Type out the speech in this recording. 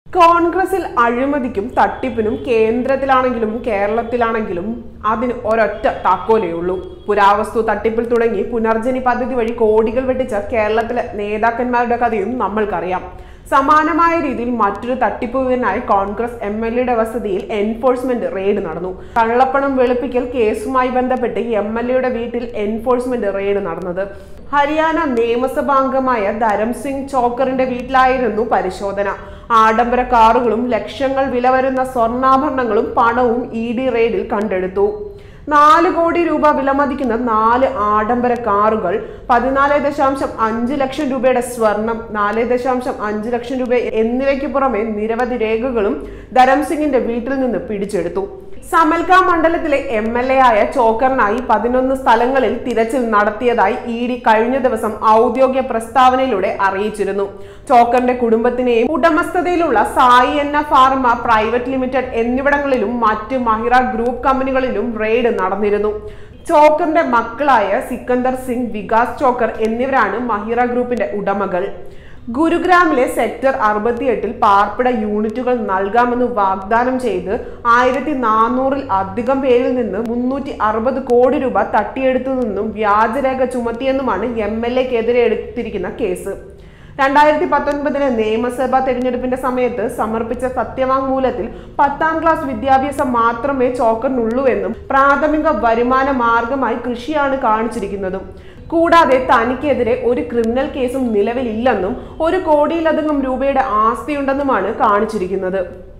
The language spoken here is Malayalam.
കോൺഗ്രസിൽ അഴിമതിക്കും തട്ടിപ്പിനും കേന്ദ്രത്തിലാണെങ്കിലും കേരളത്തിലാണെങ്കിലും അതിന് ഒരൊറ്റ താക്കോലേ ഉള്ളൂ പുരാവസ്തു തട്ടിപ്പിൽ തുടങ്ങി പുനർജനി പദ്ധതി വഴി കോടികൾ വെട്ടിച്ച കേരളത്തിലെ നേതാക്കന്മാരുടെ കഥയും നമ്മൾക്കറിയാം സമാനമായ രീതിയിൽ മറ്റൊരു തട്ടിപ്പുവിനായി കോൺഗ്രസ് എം എൽ എയുടെ വസതിയിൽ എൻഫോഴ്സ്മെന്റ് റെയ്ഡ് നടന്നു കള്ളപ്പണം വെളുപ്പിക്കൽ കേസുമായി ബന്ധപ്പെട്ട് എം എൽ എയുടെ വീട്ടിൽ എൻഫോഴ്സ്മെന്റ് റെയ്ഡ് നടന്നത് ഹരിയാന നിയമസഭാംഗമായ ധരം സിംഗ് ചോക്കറിന്റെ വീട്ടിലായിരുന്നു പരിശോധന ആഡംബര കാറുകളും ലക്ഷങ്ങൾ വില വരുന്ന സ്വർണ്ണാഭരണങ്ങളും പണവും ഇ ഡി റെയ്ഡിൽ കണ്ടെടുത്തു നാല് കോടി രൂപ വിലമതിക്കുന്ന നാല് ആഡംബര കാറുകൾ പതിനാല് ദശാംശം അഞ്ച് ലക്ഷം രൂപയുടെ സ്വർണം നാല് ദശാംശം അഞ്ച് ലക്ഷം രൂപ എന്നിവയ്ക്ക് പുറമെ നിരവധി രേഖകളും ധരം സിംഗിന്റെ വീട്ടിൽ നിന്ന് പിടിച്ചെടുത്തു സമൽക മണ്ഡലത്തിലെ എം എൽ എ ആയ ചോക്കറിനായി പതിനൊന്ന് സ്ഥലങ്ങളിൽ തിരച്ചിൽ നടത്തിയതായി ഇ ഡി കഴിഞ്ഞ ദിവസം ഔദ്യോഗിക പ്രസ്താവനയിലൂടെ അറിയിച്ചിരുന്നു ചോക്കറിന്റെ കുടുംബത്തിനെയും ഉടമസ്ഥതയിലുള്ള സായി എന്ന ഫാർമ പ്രൈവറ്റ് ലിമിറ്റഡ് എന്നിവിടങ്ങളിലും മറ്റ് മഹിറ ഗ്രൂപ്പ് കമ്പനികളിലും റെയ്ഡ് നടന്നിരുന്നു ചോക്കറിന്റെ മക്കളായ സിക്കന്ദർ സിംഗ് വികാസ് ചോക്കർ എന്നിവരാണ് മഹിറ ഗ്രൂപ്പിന്റെ ഉടമകൾ ഗുരുഗ്രാമിലെ സെക്ടർ അറുപത്തിയെട്ടിൽ പാർപ്പിട യൂണിറ്റുകൾ നൽകാമെന്ന് വാഗ്ദാനം ചെയ്ത് ആയിരത്തി നാനൂറിൽ അധികം പേരിൽ നിന്ന് മുന്നൂറ്റി അറുപത് കോടി രൂപ തട്ടിയെടുത്തതെന്നും വ്യാജരേഖ ചുമത്തിയെന്നുമാണ് എം എൽ എക്കെതിരെ എടുത്തിരിക്കുന്ന കേസ് രണ്ടായിരത്തി പത്തൊൻപതിലെ നിയമസഭാ തെരഞ്ഞെടുപ്പിന്റെ സമയത്ത് സമർപ്പിച്ച സത്യവാങ്മൂലത്തിൽ പത്താം ക്ലാസ് വിദ്യാഭ്യാസം മാത്രമേ ചോക്കറിനുള്ളൂ എന്നും പ്രാഥമിക വരുമാന മാർഗമായി കൃഷിയാണ് കാണിച്ചിരിക്കുന്നതും കൂടാതെ തനിക്കെതിരെ ഒരു ക്രിമിനൽ കേസും നിലവിലില്ലെന്നും ഒരു കോടിയിലധികം രൂപയുടെ ആസ്തിയുണ്ടെന്നുമാണ് കാണിച്ചിരിക്കുന്നത്